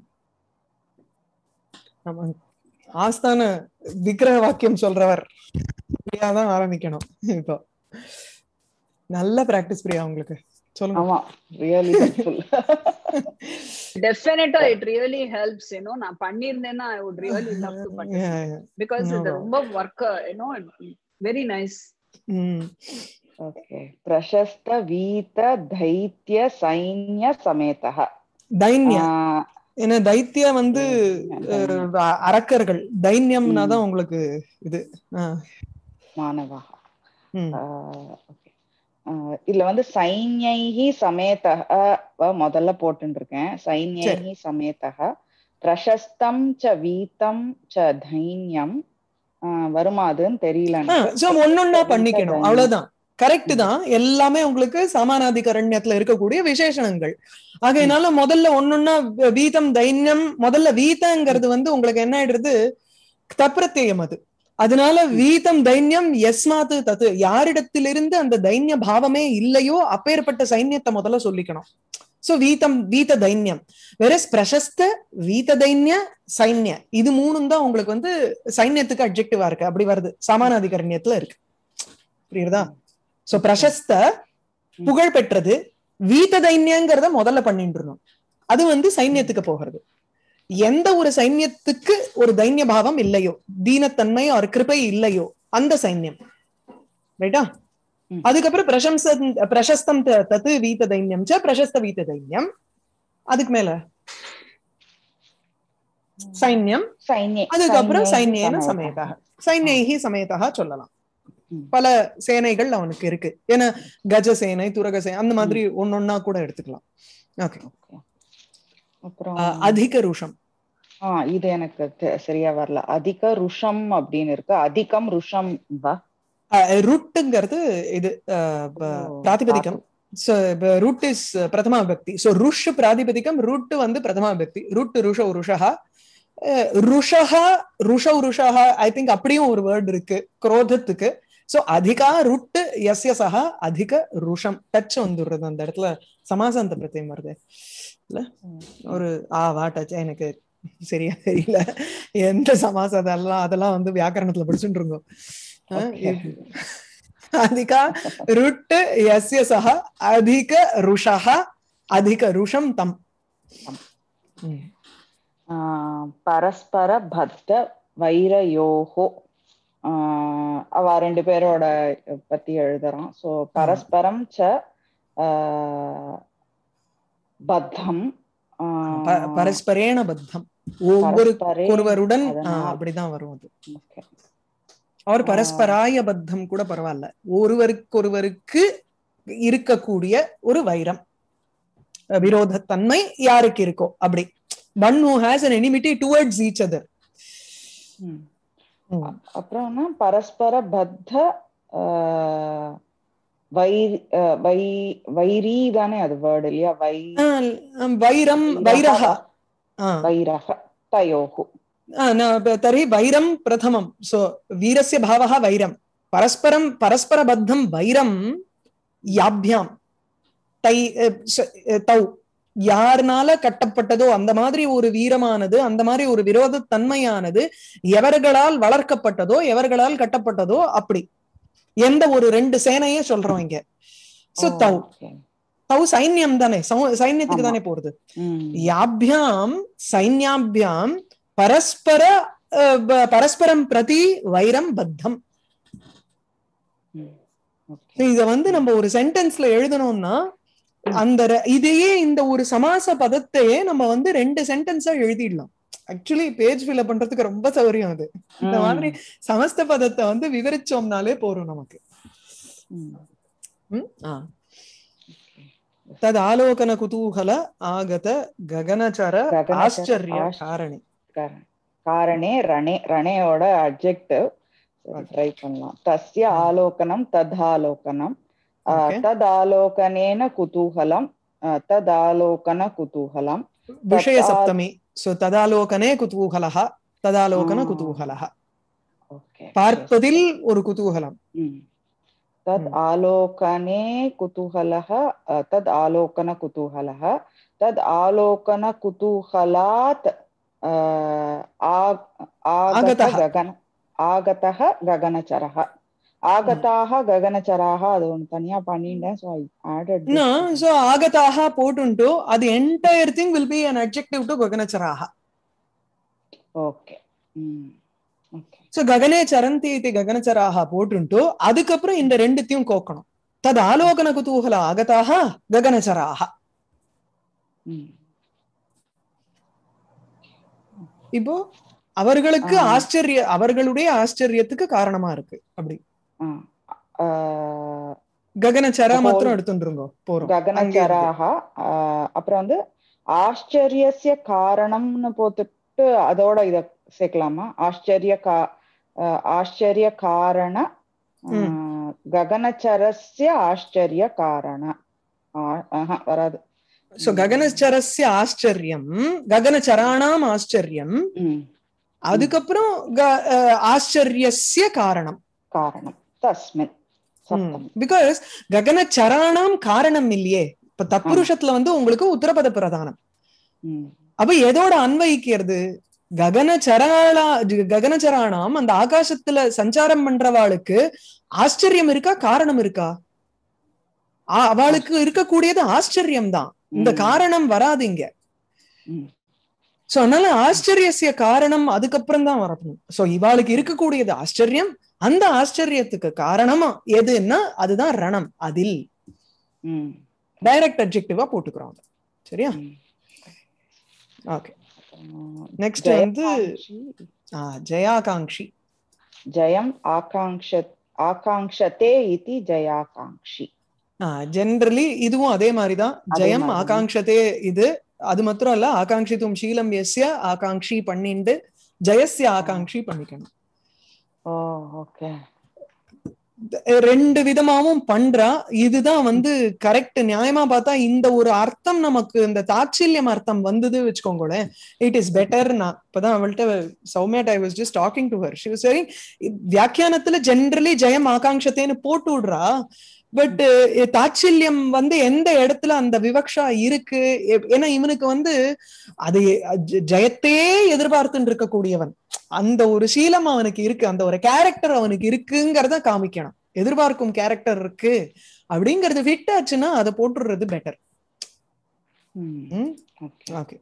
நம்ம ஆஸ்தான விக்கிரக வாக்கியம் சொல்றவர் பிரியா தான் ஆரம்பிக்கணும் இப்போ நல்ல பிராக்டிஸ் பிரியா உங்களுக்கு சொல்லுங்க ஆமா really helpful definitely it really helps you know நான் பண்ணிருந்தேன்னா I would really love to பண்ணி Yeah, yeah. பிகாஸ் No இது problem. ரொம்ப ஒர்க் யூனோ வெரி நைஸ் ம். ஓகே பிரசஸ்த வீத தைத்திய சைன்ய சமேதः தைன்ய ஆஹ் ஏன்னா தைத்திய வந்து தைன்யம். அஹ், அரக்கர்கள் தைன்யம்னா ம். தான் உங்களுக்கு இது ஆ, மாணவா ம். ஓகே இதுல வந்து சைன்யைஹி சமேதः வ முதல்ல போட்டுட்டு இருக்கேன் சைன்யைஹி சமேதः பிரசஸ்தம் ச வீதம் ச தைன்யம் ஆஹ் வருமா அதுன்னு தெரியல ஆ, எனக்கு. so ஒன்னொன்னா பிரசஸ்த பண்ணிக்கணும் தைன்யம். அவ்வளவுதான் கரெக்ட் தான் எல்லாமே உங்களுக்கு சமானாதிகரண்யத்துல இருக்கக்கூடிய விசேஷணங்கள் ஆகையினால முதல்ல ஒன்னொன்னா வி- வீதம் தைன்யம் முதல்ல வீதங்கிறது வந்து உங்களுக்கு என்ன ஆயிடுறது தப்பிரத்தியம் அது அதனால வீதம் தைன்யம் எஸ்மாத்து தத்து யாரிடத்திலிருந்து அந்த தைன்ய பாவமே இல்லையோ அப்பேற்பட்ட சைன்யத்தை முதல்ல சொல்லிக்கணும் சோ வீதம் வீத தைன்யம் வேற பிரசஸ்த வீத தைன்ய சைன்ய இது மூணும் தான் உங்களுக்கு வந்து சைன்யத்துக்கு அப்ஜெக்டிவா இருக்கு அப்படி வருது சமானாதிகரண்யத்துல இருக்கு புரியுறதா சோ பிரசஸ்த புகழ் பெற்றது வீத தைன்யங்கிறத முதல்ல பண்ணிட்டு இருந்தோம் அது வந்து சைன்யத்துக்கு போகிறது எந்த ஒரு சைன்யத்துக்கு ஒரு தைன்ய பாவம் இல்லையோ தீனத்தன்மை ஒரு கிருபை இல்லையோ அந்த சைன்யம் ரைட்டா ம். அதுக்கப்புறம் பிரசம்ச பிரசஸ்தம் த- தத்து வீத தைன்யம் ச பிரசஸ்த வீத தைன்யம் அதுக்கு மேல சைன்யம் சைன்ய அதுக்கப்புறம் சைன்யைஹி சைன்யேன சமேதः. சமேதா சைன்யைஹி சமேதா சொல்லலாம் ம். பல சேனைகள் அவனுக்கு இருக்கு ஏன்னா கஜ சேனை துரக சேனை அந்த மாதிரி ஒன்னொன்னா கூட எடுத்துக்கலாம் ஓகே Okay. அப்புறம் அதிக ருஷம் ஆ இது எனக்கு தெ- சரியா வரல அதிக ருஷம் அப்படின்னு இருக்கு அதிகம் ருஷம் வா ருட்டுங்கிறது இது அஹ், ப- ஓ, பிராதிபதிகம் So, ரூட் இஸ் பிரதமா விபக்தி சோ ருஷ் பிராதிபதிகம் ரூட் வந்து பிரதமா விபக்தி ரூட் ருஷோ ருஷா ருஷா ருஷௌ ருஷா ஐ திங்க் அப்படியும் ஒரு வேர்ட் இருக்கு குரோதத்துக்கு சோ அதிகா ருட்டு எஸ்ய சஹா அதிக ருஷம் டச் வந்துடுறது அந்த இடத்துல சமாசாந்த பிரத்தியம் வருது இல்ல ஒரு ஆ வா டச் எனக்கு சரியா தெரியல எந்த சமாசம் அதெல்லாம் அதெல்லாம் வந்து வியாக்கரணத்துல படிச்சுட்டு இருக்கோம் ஆ, Okay. अधिका रुट् यस्य सः अधिक रुषः अधिक रुषं तम् ம். ஆ, பரஸ்பர பத்த வைரயோகோ ஆ, அவ ரெண்டு பேரோட பத்தி எழுதுறான் சோ பரஸ்பரம் ச ஆ, பத்தம் ஆ, ப- பரஸ்பரேண பத்தம் ஒவ்வொரு பரஸ்பரே- ஒருவருடன் ஆ, அதனால். அப்படிதான் வரும் அது Okay. அவர் ஆ. பரஸ்பராய பத்தம் கூட பரவாயில்ல ஒருவருக்கொருவருக்கு இருக்கக்கூடிய ஒரு வைரம் அஹ் விரோதத்தன்மை யாருக்கு இருக்கோ அப்படி one who has an enmity towards each other ம். அப்புறம்னா பரஸ்பர பத்த ஆ, வை ஆ, வை வைரி தானே அது வேர்டு இல்லையா வை வைரம் வைரஹ ஆ வைரக தயோகு आ, न ब- तर्हि वैरं प्रथमं सो वीरस्य भावः वैरं परस्परं परस्परबद्धं वैरं யாப்யாம் தை அஹ், ச- அஹ், தௌ யாருனால கட்டப்பட்டதோ அந்த மாதிரி ஒரு வீரமானது அந்த மாதிரி ஒரு விரோத தன்மையானது எவர்களால் வளர்க்கப்பட்டதோ எவர்களால் கட்டப்பட்டதோ அப்படி எந்த ஒரு ரெண்டு சேனையே சொல்றோம் இங்க சோ தௌ Okay. தௌ சைன்யம் தானே சௌ- சைன்யத்துக்கு ஆமா. தானே போறது ம். யாभ्याम सैन्याभ्याम परस्पर अ, ब- परस्परं प्रति வைரம் பத்தம் ம். Okay. இத வந்து நம்ம ஒரு சென்டென்ஸ்ல எழுதணும்னா அந்த ர- இதையே இந்த ஒரு சமாச பதத்தையே நம்ம வந்து ரெண்டு சென்டென்ஸா எழுதிடலாம் ஆக்சுவலி பேஜ் ஃபில் பண்றதுக்கு ரொம்ப சௌரியம் அது இந்த மாதிரி சமஸ்த பதத்தை வந்து விவரிச்சோம்னாலே போறோம் நமக்கு ம். ம்? ஆ. தத் ஆலோகன குதூகல ஆகத ககனச்சர ககனச்சர ஆச்சரிய ஆச்ச- காரணி கர- காரணே ரணே ரணேயோட அட்ஜெக்டிவ் ட்ரை பண்ணலாம் தஸ்ய ஆலோகனம் ததாலோகனம் அஹ், Okay. ததாலோகனேன குதூகலம் அஹ், ததாலோகன குதூகலம் விஷய தத் ஆ- சப்தமி சோ ததாலோகனே குதூகலः ததாலோகன ஆ. குதூகலः ஓகே பார்ப்பதில் ஒரு குதூகலம் तद् Hmm. आलोकने कुतूहलः अ, तद् आलोकनकुतूहलः तद् आलोकनकुतूहलात् अ, आ- आगत आगतः. गगन आगतः गगनचरः ஆகதாக ககனச்சராக அது ஒண்ணு தனியா பண்ணிட்டேன் ஸோ ஆடட் சோ ஆகதாக போட்டுண்டு அது entire thing will be an adjective to ககனச்சராக ஓகே ம் ஓகே சோ ககனே சரந்தி இது ககனச்சராக போட்டுண்டு அதுக்கப்புறம் இந்த ரெண்டுத்தையும் கோக்கணும் தது ஆலோகன குதூகல ஆகதாக ககனச்சராக ம் இப்போ அவர்களுக்கு ஆ. ஆச்சரிய அவர்களுடைய ஆச்சரியத்துக்கு காரணமா இருக்கு அப்படி ஆ ஆ, ககனச்சரா Whole- மாத்திரம் எடுத்துருங்க போறோம் அங்கே இருக்கு. ககனச்சராக ஆஹ் அப்புறம் வந்து ஆச்சரியசிய காரணம்னு போட்டுட்டு அதோட இத சேர்க்கலாமா ஆச்சரிய கா ஆஹ் ஆச்சரிய காரண ஆஹ் ககனச்சரஸ்ய ஆச்சரிய காரண ஆ- ஆஹா, வராது சோ ககனச்சரஸ்ய ஆச்சரியம் ககனச்சராணாம் ஆச்சரியம் ம், அதுக்கப்புறம் க- அஹ், ஆச்சரியஸ்ய காரணம் காரணம் தஸ்மின் சப்தமி பிகாஸ் ககனச்சராணாம் காரணம் இல்லையே இப்ப தத்புருஷத்துல வந்து உங்களுக்கு உத்தரபத பிரதானம் ம், அப்ப எதோட அன்வயிக்கிறது ககனச்சராளா ககனச்சராணாம் அந்த ஆகாசத்துல சஞ்சாரம் பண்றவாளுக்கு ஆச்சரியம் இருக்கா காரணம் இருக்கா ஆ- அவளுக்கு இருக்கக்கூடியது ஆச்சரியம் தான் இந்த ம், காரணம் வராது இங்க ம், சோ அதனால ஆச்சரியசிய காரணம் அதுக்கப்புறம் தான் வரணும் சோ இவாளுக்கு இருக்கக்கூடியது ஆச்சரியம் அந்த ஆச்சரியத்துக்கு காரணமா எதுன்னா அதுதான் ரணம் அதில் ம், டைரக்ட் அப்ஜெக்டிவா போட்டுக்கிறோம் அதை. சரியா ம். ஓகே அப்புறம் நெக்ஸ்ட் வந்து ஜெயகாங்ஷி ஆ, ஜெயாகாங்ஷி ஜயம் ஆகாங்ஷ ஆகாங்ஷதே இதி ஜயாகாங்ஷி ஜென்ரலி இதுவும் அதே மாதிரிதான் அதே ஜெயம் மாதிரிதான். ஆகாங்ஷதே இது அது மாத்திரம் இல்ல ஆகாங்ஷித்தும் ஷீலம் எஸ்ய ஆகாங்ஷி பண்ணிண்டு ஜெயஸ்ய ஆகாங்ஷி பண்ணிக்கணும் ஓ ஓகே ரெண்டு விதமாவும் பண்றா இதுதான் வந்து கரெக்ட் நியாயமா பார்த்தா இந்த ஒரு அர்த்தம் நமக்கு இந்த தாட்சில்யம் அர்த்தம் வந்தது வச்சுக்கோங்களேன் இட் இஸ் பெட்டர் நான் இப்பதான் அவள்கிட்ட சௌமியாட் I was just talking to her she was very வியாக்கியானத்துல ஜென்ரலி ஜெயம் ஆகாங்ஷத்தேன்னு போட்டு விடுறா பட் தாட்சில்யம் வந்து எந்த இடத்துல அந்த விவக்ஷா இருக்கு எ- ஏன்னா இவனுக்கு வந்து அது ஜ- ஜெயத்தையே எதிர்பார்த்துட்டு இருக்கக்கூடியவன் அந்த ஒரு சீலம் அவனுக்கு இருக்கு அந்த ஒரு கேரக்டர் அவனுக்கு இருக்குங்கிறத காமிக்கணும் எதிர்பார்க்கும் கேரக்டர் இருக்கு அப்படிங்கறது ஃபிட் ஆச்சுன்னா அதை போட்டுடுறது பெட்டர் ம் ஓகே ஓகே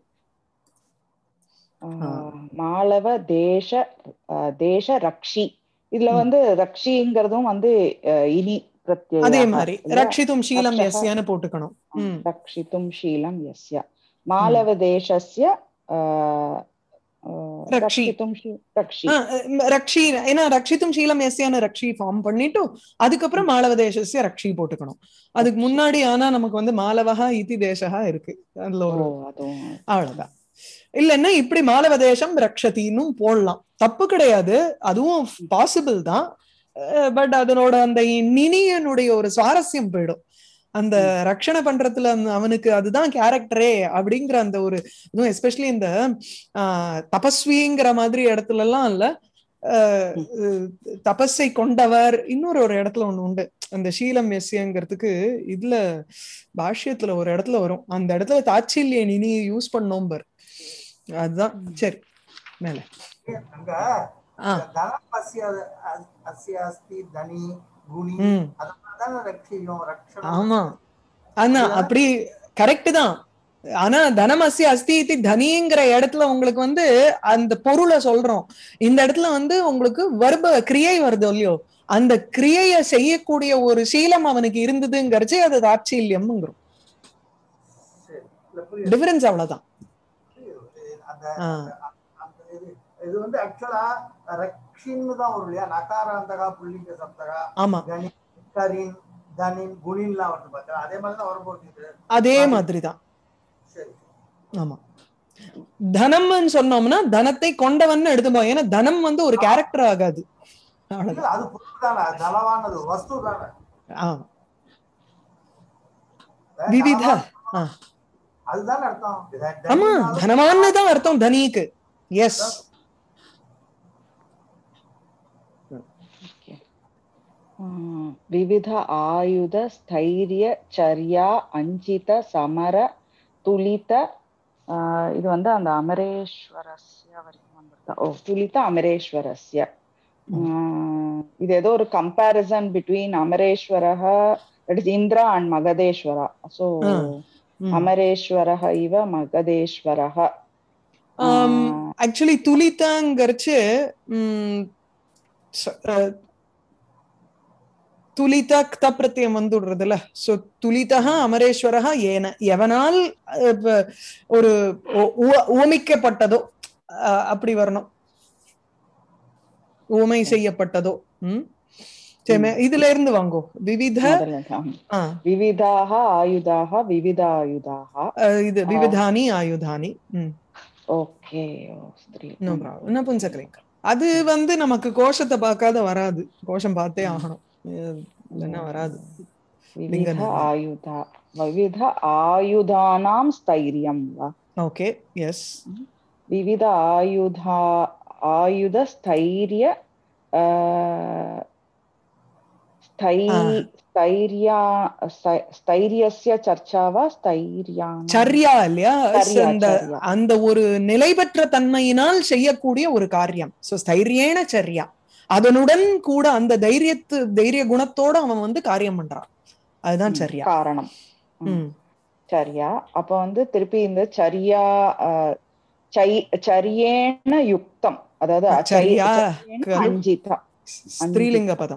மாளவ தேச ஆஹ் தேச ரக்ஷி இதுல ம். வந்து ரக்ஷிங்கிறதும் வந்து ஆஹ் இனி பிரத்யேக அதே மாதிரி ரக்ஷிதும் ஷீலம் ரக்ஷக. எஸ்யான்னு போட்டுக்கணும் ம். ரக்ஷித்தும் ஷீலம் யஸ்ய மாளவ தேசஸ்ய ஆஹ் ஆஹ் ரக்ஷி. ரக்ஷித்தும் ஷீ- ரக்ஷி ஆ, ம், ரக்ஷி ஏன்னா ரக்ஷித்தும் ஷீலம் எஸ்யான்னு ரக்ஷி ஃபார்ம் பண்ணிட்டு அதுக்கப்புறம் மாலவ தேசஸ்ய ரக்ஷி போட்டுக்கணும் அதுக்கு முன்னாடி ஆனா நமக்கு வந்து மாலவஹா இதி தேசஹா இருக்கு அதுல ஓ ஒரு அதுவும் அவ்வளவுதான் இல்லைன்னா இப்படி மாலவ தேசம் ரக்ஷத்தின்னும் போடலாம் தப்பு கிடையாது அதுவும் பாசிபிள் தான் பட் அதனோட அந்த நினியனுடைய ஒரு சுவாரஸ்யம் போயிடும் அந்த ரக்ஷணை பண்றதுல அந்த அவனுக்கு அதுதான் கேரக்டரே அப்படிங்கிற அந்த ஒரு இதுவும் எஸ்பெஷலி இந்த ஆஹ், தபஸ்விங்கிற மாதிரி இடத்துல எல்லாம் இல்ல ஆஹ், அஹ், தபஸை கொண்டவர் இன்னொரு ஒரு இடத்துல ஒண்ணு உண்டு அந்த ஷீலம் எஸ்யங்கிறதுக்கு இதுல பாஷ்யத்துல ஒரு இடத்துல வரும் அந்த இடத்துல தாட்சில்ய நினி யூஸ் பண்ணோம் பார் அதுதான் சரி மேல அங்க ஆ தனம் அஸ்ய அ- அஸ்ய அஸ்தி தனி குணி ம் அதனாலதான் ரட்சியும் ரட்சணம் ஆமா ஆனா அப்படி கரெக்ட் தான் ஆனா தனமசி அஸ்தி இத்தி தனிங்கிற இடத்துல உங்களுக்கு வந்து அந்த பொருளை சொல்றோம் இந்த இடத்துல வந்து உங்களுக்கு வர்ப கிரியை வருது இல்லையோ அந்த கிரியைய செய்யக்கூடிய ஒரு சீலம் அவனுக்கு இருந்ததுங்கிறச்சு அது தாட்சில்யம்ங்கிறோம் சரி. இல்ல, புரியுது, டிஃபரன்ஸ் அவ்வளவுதான் புரியுது. அந்த ஆ. இது வந்து ஆக்சுவலா ரக்ஷின்னு தான் வரும் இல்லையா நகாராந்தகா புள்ளிங்க சப்தகா ஆமா கணி கரின் தனின் குணின்லாம் வருது பார்த்தா அதே மாதிரி தான் வரும்போது இது அதே மாதிரி தான் சரி ஆமா தனம்னு சொன்னோம்னா தனத்தை கொண்டவன் எடுத்துப்போம் ஏன்னா தனம் வந்து ஒரு கேரக்டர் ஆகாது அவ்வளவுதான். இல்ல, அது பொருள் தானே தனவானது வஸ்து தானே ஆ விவித ஆ. அதுதானே அர்த்தம் த- ஆமா தனினாலும் தனவான்னு தான் அர்த்தம் தனிக்கு எஸ் ம், விவித ஆயுத ஸ்தைரிய சர்யா அஞ்சித சமர துலித ஆ, இது வந்து அந்த அமரேஸ்வரஸ்ய வரைக்கும் வந்திருக்கா ஓ துலித அமரேஸ்வரஸ்ய ம், இது ஏதோ ஒரு கம்பேரிசன் பிட்வீன் அமரேஸ்வரः தட் இஸ் இந்திரா அண்ட் மகதேஸ்வரா ஸோ ஆ. ம். அமரேஸ்வரः இவ மகதேஸ்வரः ஆக்சுவலி துலிதாங்கிறச்சு ம், ச- அஹ், துலிதா க்த பிரத்யம் வந்துடுறதுல சோ துலிதா அமரேஸ்வரா ஏன எவனால் அஹ், ப- ஒரு உ- உவ- உவமிக்கப்பட்டதோ அஹ், அப்படி வரணும் உவமை செய்யப்பட்டதோ ம் சரி மே- இதுல இருந்து வாங்கோ விவித முதல்ல தான். ஆ, விவிதாக ஆயுதாக விவிதாயுதாக அஹ், இது விவிதானி ஆயுதானி ம் ஓகே ஸ்திரீ நோ ப்ராப்ளம் நபுன்சகலிங்கம் அது வந்து நமக்கு கோஷத்தை பார்க்காத வராது கோஷம் பார்த்தே ஆகணும் அஹ் இல்லைன்னா வராது விவித லிங்கநேரம். ஆயுதா விவித ஆயுதானாம் ஸ்தைரியம் வா ஓகே எஸ் விவித ஆயுதா ஆயுத ஸ்தைரிய ஆஹ், ஸ்தை ஆ. ஸ்தைர்யா ஸ்தை- ஸ்தைரியஸ்ய சர்ச்சா வா ஸ்தைர்யானாம் சரியா இல்லையா சரியா, அந்த சரியா. அந்த ஒரு நிலைபெற்ற தன்மையினால் செய்யக்கூடிய ஒரு காரியம் சோ ஸ்தைரியேன சரியா அதனுடன் கூட அந்த தைரியத்து தைரிய குணத்தோட அவன் வந்து காரியம் பண்றான் அதுதான் ம், சரியா காரணம் ம். ம் சரியா அப்ப வந்து திருப்பி இந்த சரியா ஆஹ், சை- சரியேன யுக்தம் அதாவது ஆ, சை- சரியா, சரியேன கரு- அஞ்சிதா ஸ்திரீலிங்க பதம்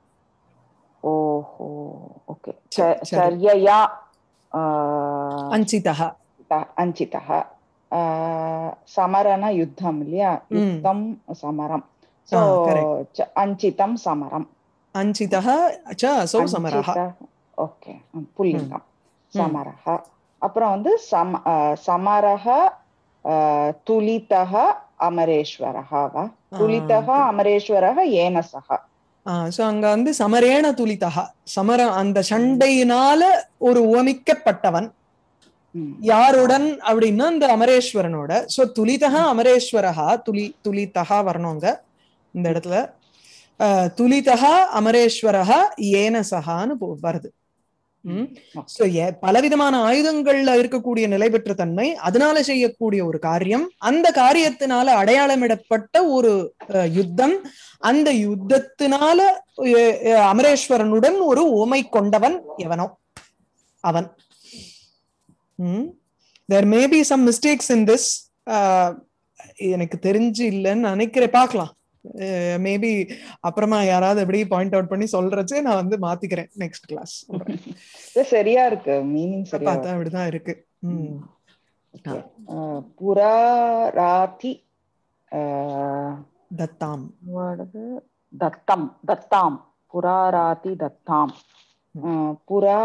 ஓஹோ ஓகே சரி, சரி. சரியயா ஆஹ், அஞ்சிதா த- அஞ்சிதः ஆஹ், சமரன யுத்தம் இல்லையா ம். யுத்தம் சமரம் ஆ, சோ correct. அஞ்சிதம் சமரம் அஞ்சிதா ச அசௌ சமரஹ ஓகே புல்லிங்கம் சமரஹ அப்புறம் வந்து சம ஆஹ், சமரஹ ஆஹ், துலிதः அமரேஸ்வரः வா துலிதः அமரேஸ்வரः ஏன சக சோ அங்க வந்து சமரேண துலிதா சமர அந்த சண்டையினால ஒரு உவமிக்கப்பட்டவன் ம். யாருடன் அப்படின்னா அந்த அமரேஸ்வரனோட சோ துலிதா அமரேஸ்வரஹா துலி துலிதா வரணுங்க இந்த இடத்துல அஹ், துலிதா அமரேஸ்வரஹா ஏன சகான்னு போ- வருது ம் சோ பலவிதமான ஆயுதங்கள்ல இருக்கக்கூடிய நிலை பெற்ற தன்மை அதனால செய்யக்கூடிய ஒரு காரியம் அந்த காரியத்தினால அடையாளமிடப்பட்ட ஒரு அஹ், யுத்தம் அந்த யுத்தத்தினால அஹ், அஹ், அமரேஸ்வரனுடன் ஒரு உமை கொண்டவன் எவனோ அவன் there may be some mistakes in this எனக்கு தெரிஞ்சு இல்லைன்னு நினைக்கிறேன் பார்க்கலாம் மேபி அப்புறமா யாராவது எப்படி பாயிண்ட் அவுட் பண்ணி சொல்றச்சே நான் வந்து மாத்திக்கிறேன் நெக்ஸ்ட் கிளாஸ் இது சரியா இருக்கு மீனிங் சரியா பார்த்தா அப்படிதான் இருக்கு ம் இருக்கு. ஆஹ், புராராதி ஆஹ், தத்தாம் வாடது தத்தம் தத்தாம் புராராதி தத்தாம் ஆஹ், புரா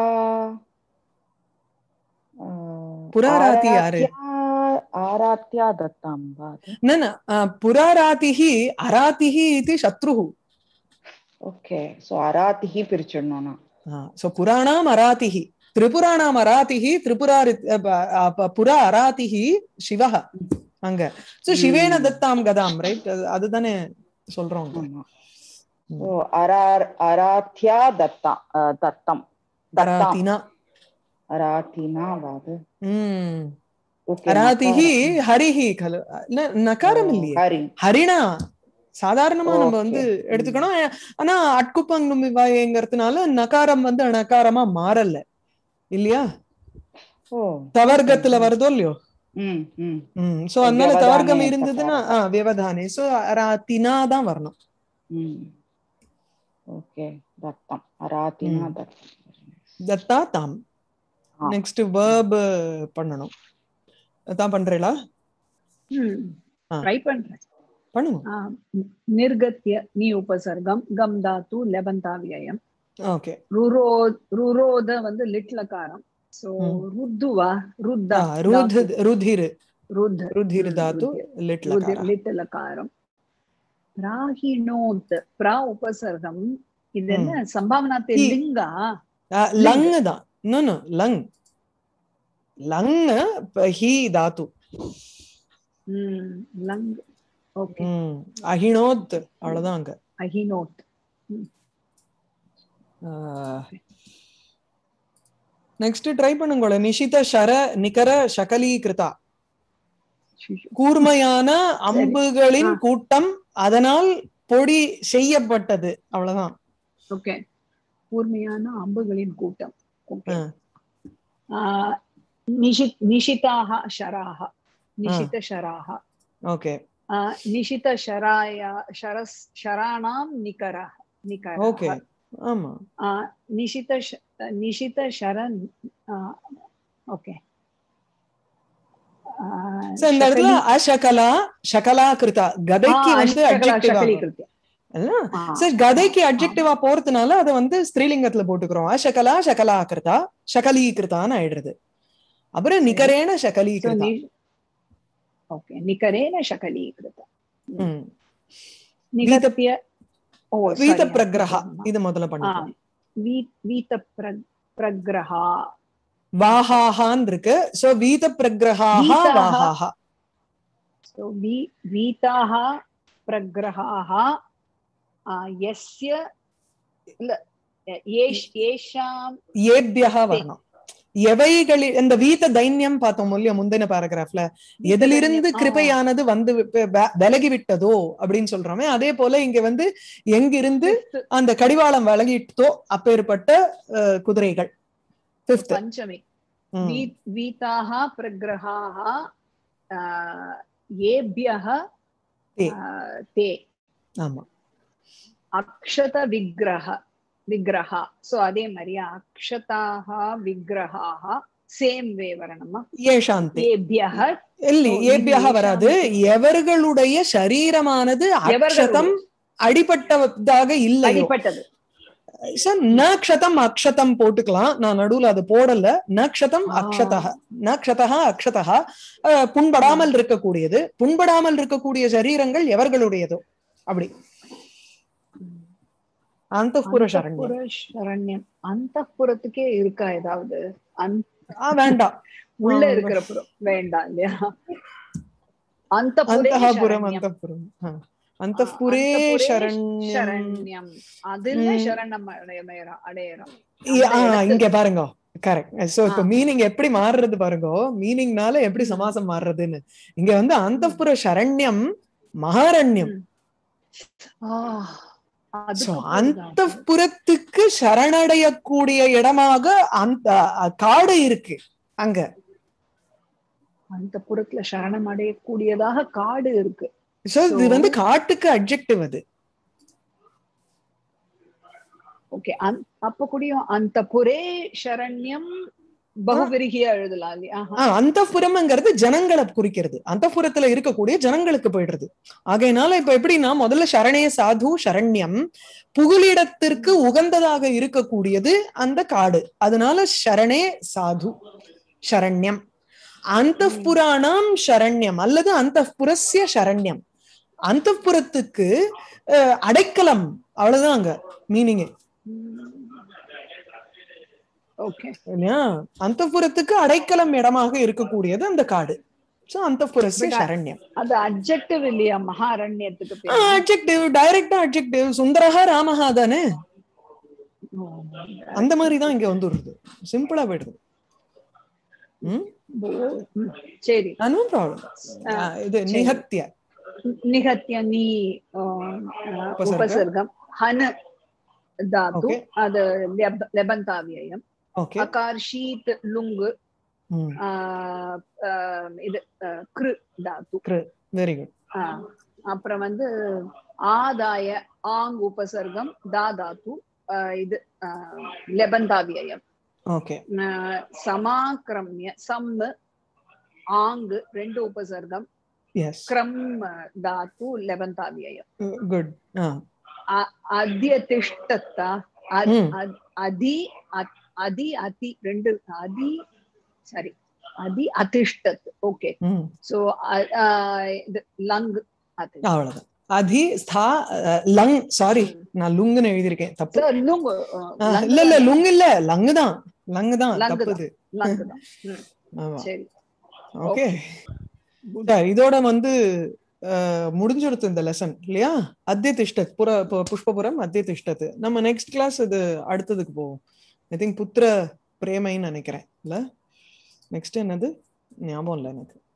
ஆஹ், புராராதி யாரு? ஆராத்யா- ஆராத்யா தத்தாம் வா அது? न न अ, पुरारातिः अरातिः इति शत्रुः ஓகே சோ அராத்திஹி பிரிச்சிடணும் सो पुराणाम् अरातिः त्रिपुराणाम् अरातिः त्रिपुरारि अ, प- अ, प- புரா அராதிः சிவः அங்க சோ சிவேன ம். தத்தாம் கதாம் ரைட் அதுதானே சொல்றோம் அங்க. ஆமா ம். ஓ அரார் அராத்யா தத்தா ஆஹ், தத்தம் தத்தாம் அராதினா அராத்தினா வாது ம் ஓகே அராதிः ஹரிஹி கலு ந- நகாரம் இல்லையே ஹரி ஹரிணா சாதாரணமா நம்ம Okay. வந்து எடுத்துக்கணும் ஆனா அட்குப்பங்கும் விவாயங்கிறதுனால நகாரம் வந்து நகாரமா மாறல இல்லையா ஓ தவர்க்கத்துல வருதோ இல்லையோ ம் ம் ம் சோ அதனால வியவதானே தவர்க்கம் இருந்ததுன்னா ஆ வியவதானே சோ ராத்தினா தான் வரணும் ம் ஓகே தத்தம் அராத்தினா ம். தத்தம் தத்தா தாம் ஆ. நெக்ஸ்ட் வேர்ப் பண்ணணும் அதான் பண்றீங்களா ம் ஆ. ட்ரை பண்றேன் பண்ணுங்க ஆ, निर्गत्य नी उपसर्गम गम धातु लेबन्ताव्ययम् ஓகே रुरो रुरोद வந்து லிட்லகாரம் சோ ம். ருத்துவா ருத்தா ருத் ருதிர் ருத் ருதிர் ம், தாத்து ருதிர். லிட் ருதிர் லகார லிட்லகாரம் பிராஹிணோத் பிரா உபசர்கம் இது என்ன சம்பாவனாத்தே ஹி. லிங்கா லங் தான் நோ நோ லங் லங் ஹி தாத்து ம் லங் ஓகே ம் அஹினோத் அவ்வளவுதான் அங்க அஹினோத் நெக்ஸ்ட் ட்ரை பண்ணுங்கள நிஷித ஷர நிகர சகலீகிருதா கூர்மையான அம்புகளின் ஆ. கூட்டம் அதனால் பொடி செய்யப்பட்டது அவ்வளவுதான் ஓகே கூர்மையான அம்புகளின் கூட்டம் ஓகே ஆ. நிஷித் நிஷிதாக ஷராக நிஷித ஷராக ஓகே நிஷித ஷராய ஷரஸ் ஷராணாம் நிகர நிகர ஓகே ஆமா நிஷித ஷ- நிஷித ஷரன் ஓகே So, இந்த இடத்துல அசகலா சகலா கிருதா கதைக்கு வந்து அட்ஜெக்டிவ் சார் கதைக்கு அட்ஜெக்டிவா போறதுனால அதை வந்து ஸ்திரீலிங்கத்துல போட்டுக்கிறோம் அசகலா சகலா கிருதா சகலீகிருதான்னு ஆயிடுறது அப்புறம் நிகரேன சகலீகிருதா ஓகே நிகரேன சகலீகிருத ம். நிகத்திய ஓ வீத sorry, பிரகிரகா ஆமா. இது முதல்ல ஆ, பண்ணிக்கலாம் வீ- வீத பிரக்- பிரக்ரஹா வாஹாஹான் இருக்கு சோ வீத பிரகிரகாஹா வீதாஹா. வாஹாஹா So, वी- वीताः प्रग्रहाः आ, यस्य ल- येष- येषां ஏபியகா வரணும் எவைகளில் இந்த வீத தைன்யம் பார்த்தோம் இல்லையா முந்தின பாராகிராஃப்ல எதிலிருந்து ஆ, கிருபையானது வந்து வி- வ- விலகி விட்டதோ அப்படின்னு சொல்றோமே அதே போல இங்க வந்து எங்கிருந்து fifth, அந்த கடிவாளம் விலகிட்டோ அப்பேற்பட்ட அஹ், குதிரைகள் பிப்த் पञ्चमी वी- वीताः प्रग्रहाः आ, येभ्यः ते. आ, ते ஆமா அக்ஷத விக்கிரக விக்கிரகா சோ அதே மாதிரி அக்ஷதாக விக்கிரகாக சேம் வே வரணுமா ஏஷாந்தி ஏபியக இல்லை ஓ, இது ஏபியாக வராது ஏஷாந்தி. எவர்களுடைய சரீரமானது எவர்களுடைய? அக்ஷதம் அடிபட்டதாக இல்லையோ அடிப்பட்டது சார் நக்ஷதம் அக்ஷதம் போட்டுக்கலாம் நான் நடுவுல அது போடல நக்ஷதம் ஆ. அக்ஷதா நக்ஷதா அக்ஷதா அஹ், புண்படாமல் இருக்கக்கூடியது புண்படாமல் இருக்கக்கூடிய சரீரங்கள் எவர்களுடையதோ அப்படி அந்தப்புர சரண்யம் அந்தப்புர சரண்யம் அந்தப்புறத்துக்கே இருக்கா ஏதாவது அந்த ஆ, வேண்டாம் உள்ள ஆ, இருக்கிற புறம் வேண்டாம் இல்லையா அந்தப்புரே அந்தப்புரம் சரண்யம். அந்தப்புரம் ஆ. அந்தப்புரே அந்தப்புரே சரண்யம் சரண்யம் அதுல ம். சரணம் அடையறோம் அடையறோம் இ- அந்த ஆ, இடத்துக்கு- இங்க பாருங்க கரெக்ட் சோ இப்ப ஆ. மீனிங் எப்படி மாறுறது பாருங்க மீனிங்னால எப்படி ம். சமாசம் மாறுறதுன்னு இங்க வந்து அந்தப்புர சரண்யம் மகாரண்யம் ஆ, அதுக்கு சோ போகுதா? அந்த புறத்துக்கு சரணடையக்கூடிய இடமாக அந்த அ, காடு இருக்கு அங்க அந்த புறத்துல சரணம் அடையக்கூடியதாக காடு இருக்கு சோ இது So- வந்து காட்டுக்கு அப்ஜெக்டிவ் அது ஓகே அப்ப கூடயும் அந்த புரே சரண்யம் பகுவிரிகியா எழுதலாம் இல்லையா ஆஹா. அந்த புறம்ங்கிறது ஜனங்களை குறிக்கிறது அந்த புறத்துல இருக்கக்கூடிய ஜனங்களுக்கு போயிடுறது ஆகையினால இப்ப எப்படின்னா முதல்ல சரணே சாது சரண்யம் புகலிடத்திற்கு உகந்ததாக இருக்கக்கூடியது அந்த காடு அதனால சரணே சாது சரண்யம் அந்த புராணம் சரண்யம் அல்லது அந்த புரஸ்ய சரண்யம் அந்த புறத்துக்கு அடைக்கலம் அவ்வளவுதான் அங்க மீனிங் ஓகே இல்லையா அந்த புறத்துக்கு அடைக்கலம் இடமாக இருக்கக்கூடியது அந்த காடு சோ அந்த புரஸ்ய But I- சரண்யம் அது அப்ஜெக்டிவ் இல்லையா மகாரண்யத்துக்கு பேரு? அட்ஜெக்டிவ் டைரக்டா அட்ஜெக்டிவ் சுந்தரஹா ராமஹா தானே ஓ, அந்த மாதிரிதான் இங்க வந்துடுறது சிம்பிளா போயிடுது ம் ஓ, ம், சரி நோ ப்ராப்ளம் இது சரி. நிகத்திய நிகத்திய நீ ஆ, ஆ, உபசர்க்கம் ஹன தாத்து Okay. அது லெப- லெபந்தாவியம் ஓகே அகார் ஷீத் லுங்கு ஆ, ஆ, இது ஆ, கிரு தாத்து வெரி குட் ஆ, அப்புறம் வந்து ஆதாய ஆங் உபசர்க்கம் தா தாத்து ஆ, இது ஆ, லெபந்தாவியம் ஓகே ஆ, சமாக்கிரமிய சம்மு ஆங்கு ரெண்டு உபசர்க்கம் எஸ் क्रम धातु लेवन्त् अव्ययम् குட் ஆ अ- अद्य तिष्ठत अ- ம். अ- अधि अ- अधि अति ரெண்டு அதி சரி அதி அதிஷ்டத் ஓகே ம் சோ லங் அது அவ்வளவுதான் அதி ஸ்தா அஹ், லங் சாரி நான் லுங்குன்னு எழுதியிருக்கேன் தப்பு சார் லுங் ஆ, இல்ல இல்ல லுங் இல்ல லங்கு தான் லங்கு தான் லங்கு தப்பு தான். இது லங் தான் ம், ஆமா சரி ஓகே இதோட வந்து அஹ், முடிஞ்சிருத்து இந்த லெசன் இல்லையா அத்திய திஷ்டத் புற பு- புஷ்பபுரம் அத்திய திஷ்டத் நம்ம நெக்ஸ்ட் கிளாஸ் இது அடுத்ததுக்கு போவோம் ஐ திங்க் புத்திர பிரேமைன்னு நினைக்கிறேன் இல்ல நெக்ஸ்ட் என்னது ஞாபகம் இல்லை எனக்கு